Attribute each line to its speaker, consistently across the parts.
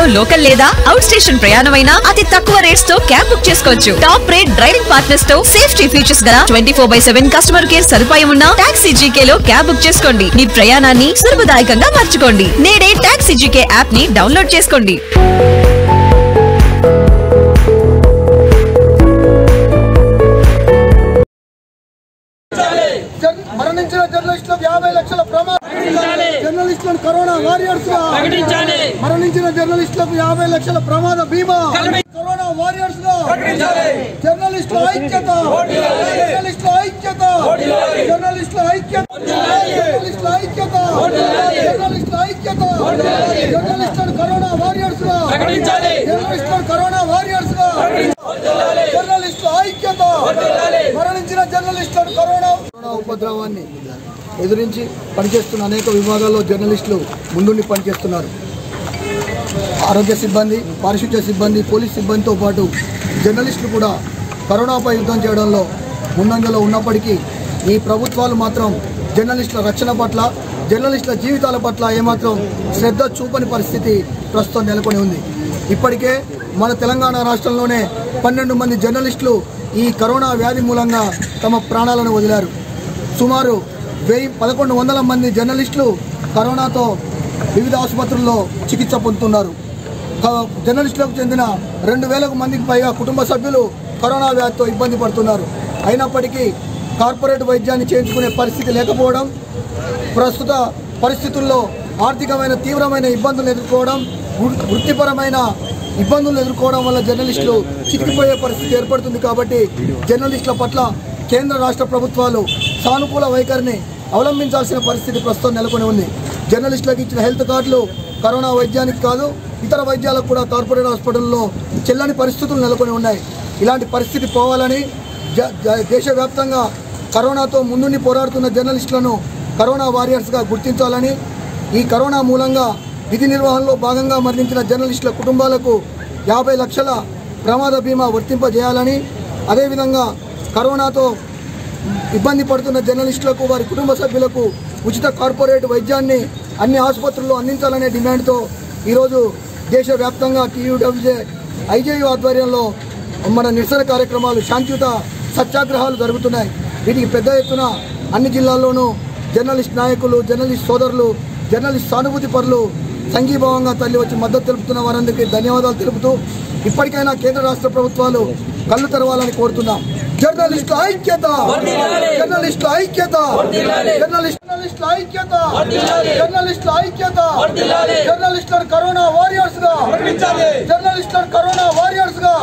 Speaker 1: local లేదా out station ప్రయాణమైనా అతి తక్కువ రేట్స్ తో క్యాబ్ బుక్ చేసుకోవచ్చు టాప్ రేట్ డ్రైవింగ్ పార్ట్నర్స్ తో సేఫ్టీ ఫీచర్స్ గల twenty four by seven customer care సదుపాయం ఉన్న టాక్సీ జీకే లో క్యాబ్ బుక్ చేసుకోండి మీ ప్రయాణాన్ని సులభదాయకంగా మార్చుకోండి నేడే టాక్సీ జీకే యాప్ ని డౌన్లోడ్ చేసుకోండి
Speaker 2: జన్- మరణించిన జర్నలిస్టులకు యాభై లక్షల ప్రమాదం జర్నలిస్టులను కరోనా వారియర్స్ గా మరణించిన జర్నలిస్టులకు యాభై లక్షల ప్రమాద బీమా కరోనా వారియర్స్ గా జర్నలిస్టుల ఐక్యత జర్నలిస్టుల ఐక్యత జర్నలిస్టుల ఐక్యత జర్నలిస్టుల ఐక్యత జర్నలిస్టుల ఐక్యత జర్నలిస్టులను కరోనా వారియర్స్ గా జర్నలిస్టులను కరోనా వారియర్స్ గా జర్నలిస్టుల ఐక్యత మరణించిన జర్నలిస్టులను కరోనా కరోనా ఉపద్రవాన్ని ఎదిరించి పనిచేస్తున్న అనేక విభాగాల్లో జర్నలిస్టులు ముందుండి పనిచేస్తున్నారు ఆరోగ్య సిబ్బంది పారిశుద్ధ్య సిబ్బంది పోలీస్ సిబ్బందితో పాటు జర్నలిస్టులు కూడా కరోనాపై యుద్ధం చేయడంలో ముందంజలో ఉన్నప్పటికీ ఈ ప్రభుత్వాలు మాత్రం జర్నలిస్టుల రక్షణ పట్ల జర్నలిస్టుల జీవితాల పట్ల ఏమాత్రం శ్రద్ధ చూపని పరిస్థితి ప్రస్తుతం నెలకొని ఉంది ఇప్పటికే మన తెలంగాణ రాష్ట్రంలోనే పన్నెండు మంది జర్నలిస్టులు ఈ కరోనా వ్యాధి మూలంగా తమ ప్రాణాలను వదిలారు సుమారు వెయ్యి పదకొండు వందల మంది జర్నలిస్టులు కరోనాతో వివిధ ఆసుపత్రుల్లో చికిత్స పొందుతున్నారు క- జర్నలిస్టులకు చెందిన రెండు వేలకు మందికి పైగా కుటుంబ సభ్యులు కరోనా వ్యాధితో ఇబ్బంది పడుతున్నారు అయినప్పటికీ కార్పొరేట్ వైద్యాన్ని చేయించుకునే పరిస్థితి లేకపోవడం ప్రస్తుత పరిస్థితుల్లో ఆర్థికమైన తీవ్రమైన ఇబ్బందులు ఎదుర్కోవడం వృ- వృత్తిపరమైన ఇబ్బందులు ఎదుర్కోవడం వల్ల జర్నలిస్టులు చిక్కిపోయే పరిస్థితి ఏర్పడుతుంది కాబట్టి జర్నలిస్టుల పట్ల కేంద్ర రాష్ట్ర ప్రభుత్వాలు సానుకూల వైఖరిని అవలంబించాల్సిన పరిస్థితి ప్రస్తుతం నెలకొని ఉంది జర్నలిస్టులకు ఇచ్చిన హెల్త్ కార్డులు కరోనా వైద్యానికి కాదు ఇతర వైద్యాలకు కూడా కార్పొరేట్ హాస్పిటల్లో చెల్లని పరిస్థితులు నెలకొని ఉన్నాయి ఇలాంటి పరిస్థితి పోవాలని జ- జ- దేశవ్యాప్తంగా కరోనాతో ముందుండి పోరాడుతున్న జర్నలిస్టులను కరోనా వారియర్స్గా గుర్తించాలని ఈ కరోనా మూలంగా విధి నిర్వహణలో భాగంగా మరణించిన జర్నలిస్టుల కుటుంబాలకు యాభై లక్షల ప్రమాద బీమా వర్తింపజేయాలని అదేవిధంగా కరోనాతో ఇబ్బంది పడుతున్న జర్నలిస్టులకు వారి కుటుంబ సభ్యులకు ఉచిత కార్పొరేట్ వైద్యాన్ని అన్ని ఆసుపత్రుల్లో అందించాలనే డిమాండ్తో ఈరోజు దేశవ్యాప్తంగా టీయూడబ్ల్యూజే ఐజేయు ఆధ్వర్యంలో మన నిరసన కార్యక్రమాలు శాంతియుత సత్యాగ్రహాలు జరుగుతున్నాయి వీటికి పెద్ద ఎత్తున అన్ని జిల్లాల్లోనూ జర్నలిస్ట్ నాయకులు జర్నలిస్ట్ సోదరులు జర్నలిస్ట్ సానుభూతి పరులు సంఘీభావంగా తల్లి వచ్చి మద్దతు తెలుపుతున్న వారందరికీ ధన్యవాదాలు తెలుపుతూ ఇప్పటికైనా కేంద్ర రాష్ట్ర ప్రభుత్వాలు కళ్ళు తెరవాలని కోరుతున్నాం జర్నలిస్ట్ ఐక్యత జర్నలిస్ట్ ఐక్యత జర్నలిస్ట్ జర్నలిస్ట్ ఐక్యత జర్నలిస్ట్ ఐక్యత జర్నలిస్టులను కరోనా వారియర్స్ గా జర్నలిస్టులను కరోనా వారియర్స్ గా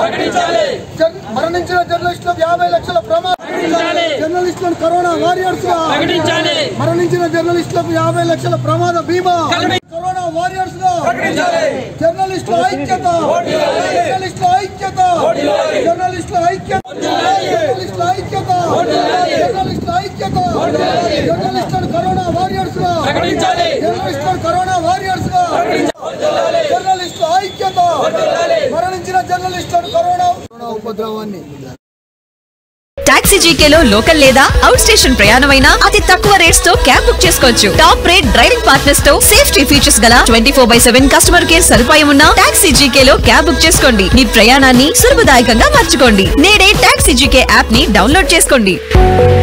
Speaker 2: జర్- మరణించిన జర్నలిస్టులకు యాభై లక్షల ప్రమాదం జర్నలిస్టులను కరోనా వారియర్స్ గా మరణించిన జర్నలిస్టులకు యాభై లక్షల ప్రమాద బీమా కరోనా వారియర్స్ గా జర్నలిస్టుల ఐక్యత జర్నలిస్టుల ఐక్యత జర్నలిస్టుల ఐక్యత జర్నలిస్టుల ఐక్యత జర్నలిస్టుల ఐక్యత జర్నలిస్టులను కరోనా వారియర్స్ గా జర్నలిస్టులను కరోనా వారియర్స్ గా జర్నలిస్టుల ఐక్యత మరణించిన జర్నలిస్టులను కరోనా కరోనా ఉపద్రవాన్ని
Speaker 1: టాక్సీ జీకేలో లోకల్ లేదా అవుట్ స్టేషన్ ప్రయాణమైనా అతి తక్కువ రేట్స్ తో క్యాబ్ బుక్ చేసుకోవచ్చు టాప్ రేట్ డ్రైవింగ్ పార్ట్నర్స్ తో సేఫ్టీ ఫీచర్స్ గల twenty four by seven customer care సదుపాయం ఉన్న టాక్సీ జీకేలో క్యాబ్ బుక్ చేసుకోండి మీ ప్రయాణాన్ని సులభదాయకంగా మార్చుకోండి నేడే టాక్సీ జీకే యాప్ ని డౌన్లోడ్ చేసుకోండి